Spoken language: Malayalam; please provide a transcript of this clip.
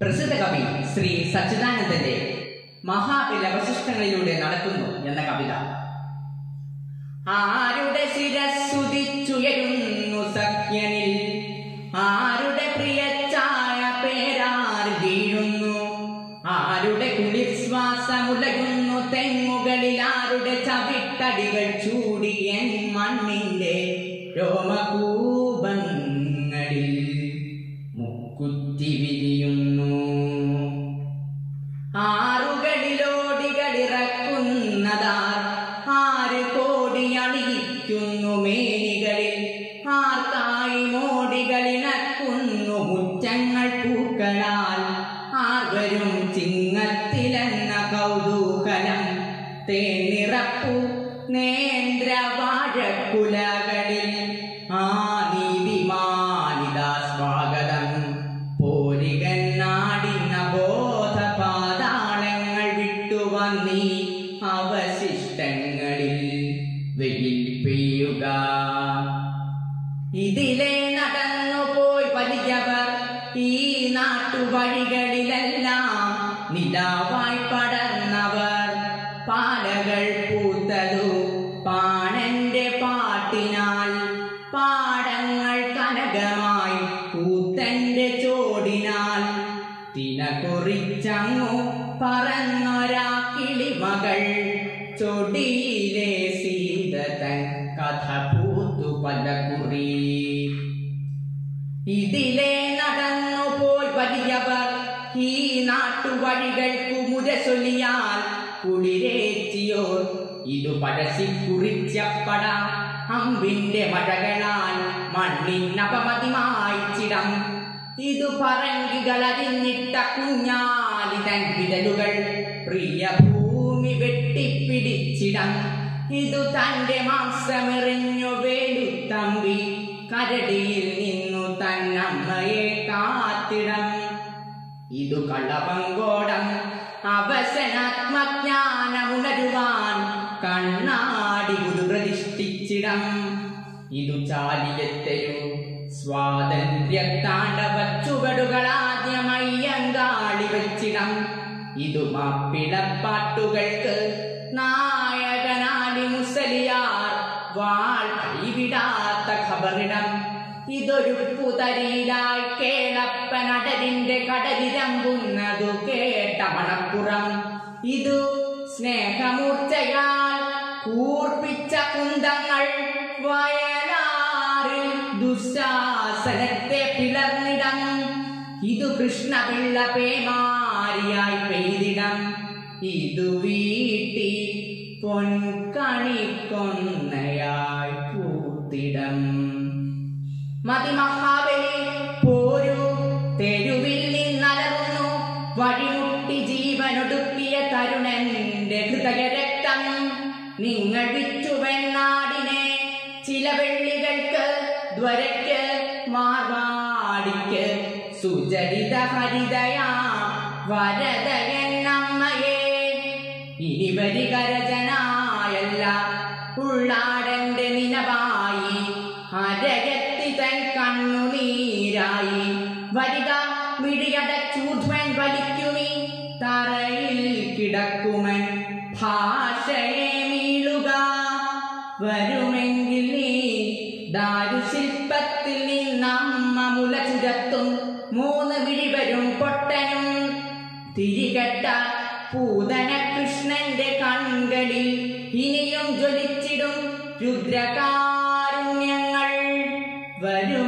പ്രസിദ്ധ കവി ശ്രീ സച്ചിദാനന്ദന്റെ മഹാബലവശിഷ്ടങ്ങളിലൂടെ നടക്കുന്നു എന്ന കവിത ആരുടെ ശിരസ്സുതിച്ചുയരുന്നു സഖ്യനിൽ ആരുടെ പ്രിയച്ചായ പേരാർ വീഴുന്നു ആരുടെ കുളിർശ്വാസമുലയുന്നു തെങ്ങുകളിൽ ആരുടെ ചവിട്ടടികൾ ചൂടിയൻ മണ്ണിന്റെ രോമകൂപങ്ങളിൽ മുക്കുറ്റി വിരിയുന്നു ആറുകളിലോടികളിറക്കുന്നതാർ ആര് കോടിയണിയിക്കുന്നു മേനികളിൽ ആർക്കായി മോടികളിണക്കുന്നു മുറ്റങ്ങൾ പൂക്കളാൽ ആർവരും ചിങ്ങത്തിലെന്ന കൗതൂഹലം തേനിറപ്പു നേന്ദ്രവാഴക്കുലകളിൽ ആ നീതിമാനിതാ സ്വാഗതം പോരികൻ നാടിന ബോധപാതാളങ്ങൾ വിട്ടുവന്നീ അവശിഷ്ടങ്ങളിൽ വെയിൽ പെയ്യുക ഇതിലെ നടന്നുപോയി വലിയവർ ഈ നാട്ടുവഴികളിലെല്ലാം നിലാവായി പടർന്നവർ പാലകൾ പൂത്തതു പാണന്റെ പാട്ടിനാൽ പാടങ്ങൾ കനകമായി കൂത്തന്റെ ചോടിനാൽ തിന കുറിച്ചങ്ങു പറന്നൊരാ കിളിമകൾ ചൊടിയിലെ സീതതൻ കഥ പൂത്തു പല കുറി ഇതിലെ നടന്നുപോയി വലിയവർ ഈ നാട്ടുവഴികൾക്കു മുരസൊലിയാൽ കുളിരേറ്റിയോർ ഇതു പഴസി കുറിച്ചപ്പട അമ്പിന്റെ മഴകളാൽ മണ്ണിനപമതിമായിച്ചിടം ഇതു പറങ്കികളറിഞ്ഞിട്ട കുഞ്ഞാലിതൻ വിരലുകൾ പ്രിയ ഭൂമി വെട്ടിപ്പിടിച്ചിടം ഇതു തന്റെ മാംസമെറിഞ്ഞു വേലുത്തമ്പി കരടിയിൽ നിന്നു തന്നമ്മയെ കാത്തിടം ഇതു കളവങ്കോടം അവസനാത്മജ്ഞാനമുണരുവാൻ കണ്ണാടി ഗുരു പ്രതിഷ്ഠിച്ചിടം ഇതു ചാലിയത്തെയോ സ്വാതന്ത്ര്യ താണ്ഡവ ചുവടുകളാദ്യമയ്യങ്കാളി വെച്ചിടം ഇതു മാപ്പിളപ്പാട്ടുകൾക്ക് നായകനാലി മുസലിയാർ വാൾ കൈവിടാത്ത ഖബറിടം ഇതൊരു പുതരിയിലായി കേളപ്പനടലിന്റെ കടലിരമ്പുന്നതു കേട്ട മണപ്പുറം ഇതു സ്നേഹമൂർച്ചയാൽ കൂർപ്പിച്ച കുന്തങ്ങൾ വയലാറിൽ ദുശാസനത്തെ പിളർന്നിടം ഇതു കൃഷ്ണപിള്ള പേമാരിയായി പെയ്തിടം ഇതു വീട്ടി പൊൻകണിക്കൊന്നയായി പൂത്തിടം മതിമഹാബലി പോരു തെരുവിൽ നിന്നലറുന്നു വഴിമുട്ടി ജീവനൊടുക്കിയ തരുണന്റെ ഹൃദയരക്തം നിങ്ങൾ വിറ്റുവെണ്ണാടിനെ ചില വെള്ളികൾക്ക് ദ്വരയ്ക്ക് മാർവാടിക്ക് സുചരിത ഹരിതയാ വരദയന്നമ്മയെ ഇനി വരികരജനായല്ല ഉള്ളാടന്റെ നിലവായി അരകത്തി തൻ കണ്ണുനീരായി വരിക മിടിയടച്ചൂധ്വൻ വലിക്കുമി തറയിൽ കിടക്കുമൻ ഭാഷയെ മീളുക വരുമെങ്കിൽ നീ ദാരുശില്പത്തിൽ നിന്നമ്മ മുല ചുരത്തും മൂന്ന് വിഴിവരും പൊട്ടനും തിരികെട്ട പൂതന കൃഷ്ണന്റെ കൺകളിൽ ഇനിയും ജ്വലിച്ചിടും രുദ്രകാരുണ്യങ്ങൾ വരൂ